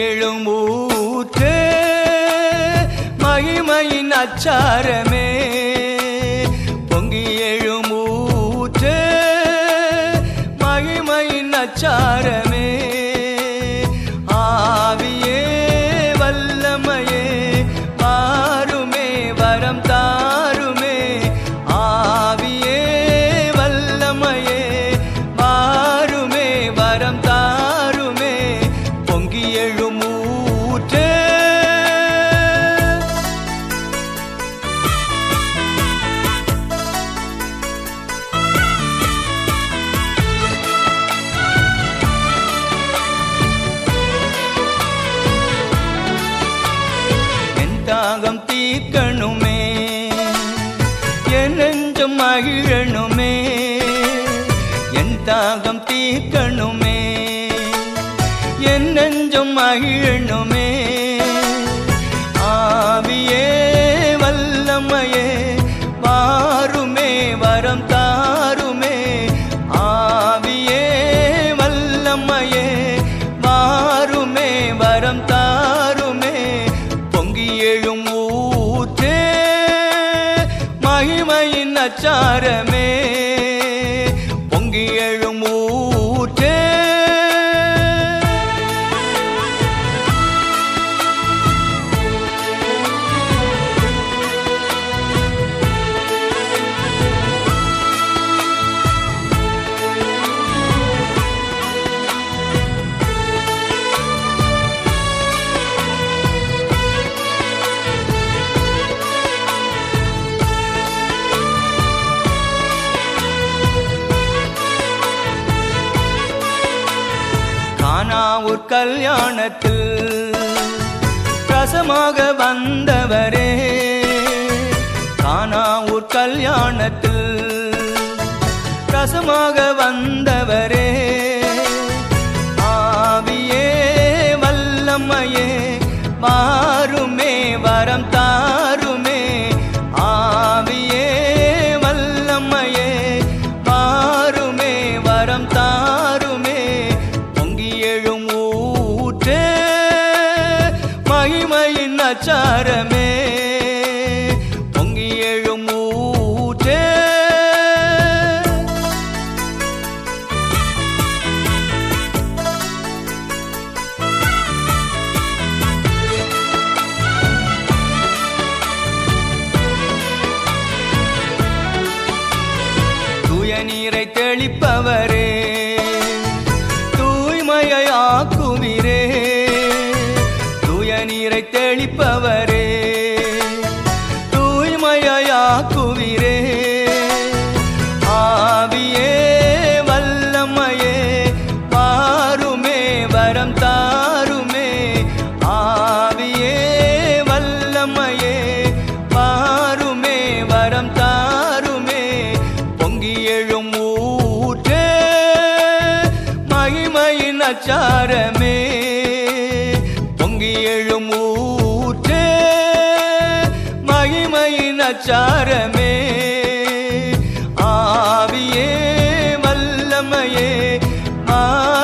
எழும் ஊற்றே மகிமையின் அச்சாரமே பொங்கி எழும் ஊற்றே மகிமையின் அச்சாரமே ஆவியே வல்லமையே மாறுமே வரம் தாருமே ஆவியே வல்லமையே மாறுமே வரம் தாருமே பொங்கி எழும் ஊற்றே என் தாகம் தீர்க்கணுமே என் நெஞ்சம் மகிழணுமே என் தாகம் தீர்க்கணுமே என் நெஞ்சம் மகிழணுமே ஆவியே வல்லமையே வாருமே வரம் தாருமே ஆவியே வல்லமையே வாருமே வரம் தாருமே பொங்கி எழும் ஊற்றே மகிமையின் அச்சாரமே பொங்கி எழும் ஊற்றே காணா ஒரு கல்யாணத்தில் ரசமாக வந்தவரே காணா ஒரு கல்யாணத்தில் ரசமாக வந்தவரே ஆவியே வல்லமையே மாறுமே வரம் தாருமே ஆவியே வல்லமையே மாறுமே வரம் தாருமே பொங்கி எழும் ஊற்றே மகிமையின் அச்சாரமே பொங்கி எழும் ஊற்றே தூய நீரை தெளிப்பவரே தூய்மையை ஆக்குவீரே தூய நீரை தெளிப்பவரே தூய்மையை ஆக்குவீரே ஆவியே வல்லமையே மாறுமே வரம் தாருமே ஆவியே வல்லமையே மாறுமே வரம் தாருமே பொங்கி எழும் ஊற்றே மகிமையின் அச்சாரமே பொங்கி எழும் ஊற்றே மகிமையின் அச்சாரமே ஆவியே வல்லமையே மா